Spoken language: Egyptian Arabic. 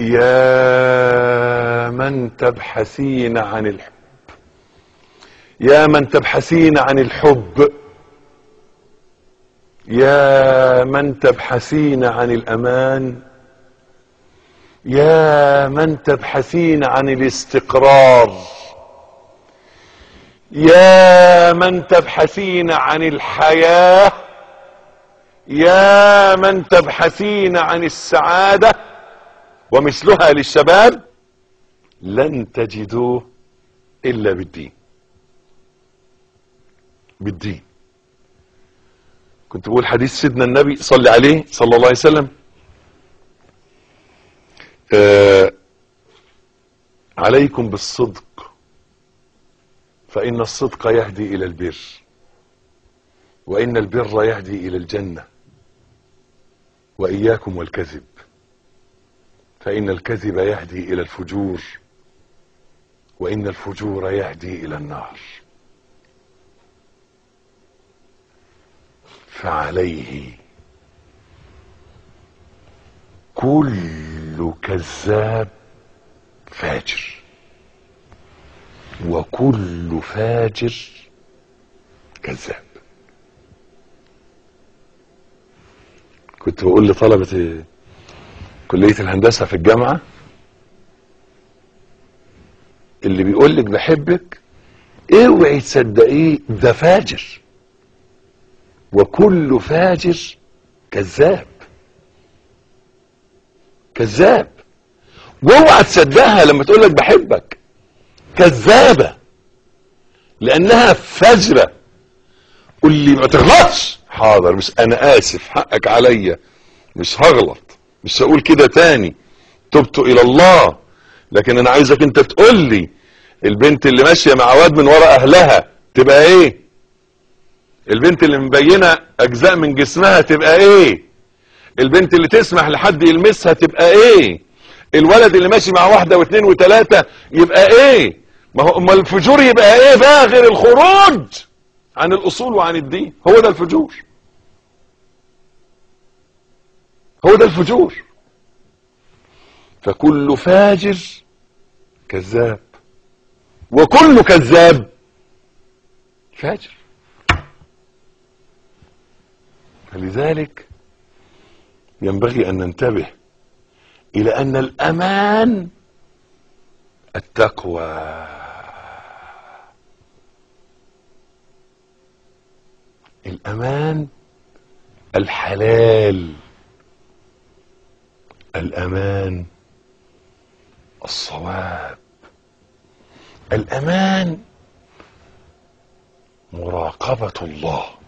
يا من تبحثين عن الحب يا من تبحثين عن الحب يا من تبحثين عن الامان يا من تبحثين عن الاستقرار يا من تبحثين عن الحياه يا من تبحثين عن السعاده ومثلها للشباب لن تجدوه الا بالدين بالدين كنت بقول حديث سيدنا النبي صلى عليه صلى الله عليه وسلم آه عليكم بالصدق فإن الصدق يهدي إلى البر وإن البر يهدي إلى الجنة وإياكم والكذب فإن الكذب يهدي إلى الفجور وإن الفجور يهدي إلى النار فعليه كل كذاب فاجر وكل فاجر كذاب كنت بقول لطلبة كلية الهندسة في الجامعة اللي بيقول لك بحبك اوعي تصدقيه ده فاجر وكل فاجر كذاب كذاب واوعى تصدقها لما تقول لك بحبك كذابه لانها فجره قول لي ما تغلطش حاضر مش انا اسف حقك عليا مش هغلط مش هقول كده تاني تبت الى الله لكن انا عايزك انت تقول لي البنت اللي ماشيه مع واد من ورا اهلها تبقى ايه البنت اللي مبينه اجزاء من جسمها تبقى ايه البنت اللي تسمح لحد يلمسها تبقى ايه الولد اللي ماشي مع واحده واثنين وثلاثه يبقى ايه ما هو اما الفجور يبقى ايه بقى غير الخروج عن الاصول وعن الدين هو ده الفجور هو ده الفجور فكل فاجر كذاب وكل كذاب فاجر فلذلك ينبغي ان ننتبه الى ان الامان التقوى الامان الحلال الامان الصواب الامان مراقبه الله